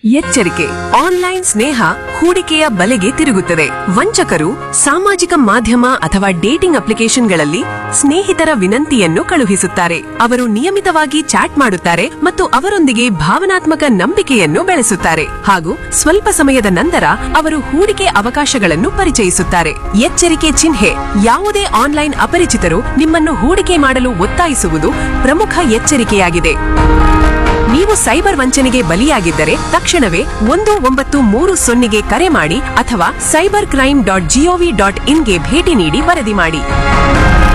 ಎಚ್ಚರಿಕೆ ಆನ್ಲೈನ್ ಸ್ನೇಹ ಹೂಡಿಕೆಯ ಬಲೆಗೆ ತಿರುಗುತ್ತದೆ ವಂಚಕರು ಸಾಮಾಜಿಕ ಮಾಧ್ಯಮ ಅಥವಾ ಡೇಟಿಂಗ್ ಅಪ್ಲಿಕೇಶನ್ಗಳಲ್ಲಿ ಸ್ನೇಹಿತರ ವಿನಂತಿಯನ್ನು ಕಳುಹಿಸುತ್ತಾರೆ ಅವರು ನಿಯಮಿತವಾಗಿ ಚಾಟ್ ಮಾಡುತ್ತಾರೆ ಮತ್ತು ಅವರೊಂದಿಗೆ ಭಾವನಾತ್ಮಕ ನಂಬಿಕೆಯನ್ನು ಬೆಳೆಸುತ್ತಾರೆ ಹಾಗೂ ಸ್ವಲ್ಪ ಸಮಯದ ನಂತರ ಅವರು ಹೂಡಿಕೆ ಅವಕಾಶಗಳನ್ನು ಪರಿಚಯಿಸುತ್ತಾರೆ ಎಚ್ಚರಿಕೆ ಚಿಹ್ನೆ ಯಾವುದೇ ಆನ್ಲೈನ್ ಅಪರಿಚಿತರು ನಿಮ್ಮನ್ನು ಹೂಡಿಕೆ ಮಾಡಲು ಒತ್ತಾಯಿಸುವುದು ಪ್ರಮುಖ ಎಚ್ಚರಿಕೆಯಾಗಿದೆ ನೀವು ಸೈಬರ್ ವಂಚನೆಗೆ ಬಲಿಯಾಗಿದ್ದರೆ ತಕ್ಷಣವೇ ಒಂದು ಒಂಬತ್ತು ಮೂರು ಸೊನ್ನೆಗೆ ಕರೆ ಮಾಡಿ ಅಥವಾ cyber crime dot GOV dot ಇನ್ಗೆ ಭೇಟಿ ನೀಡಿ ವರದಿ ಮಾಡಿ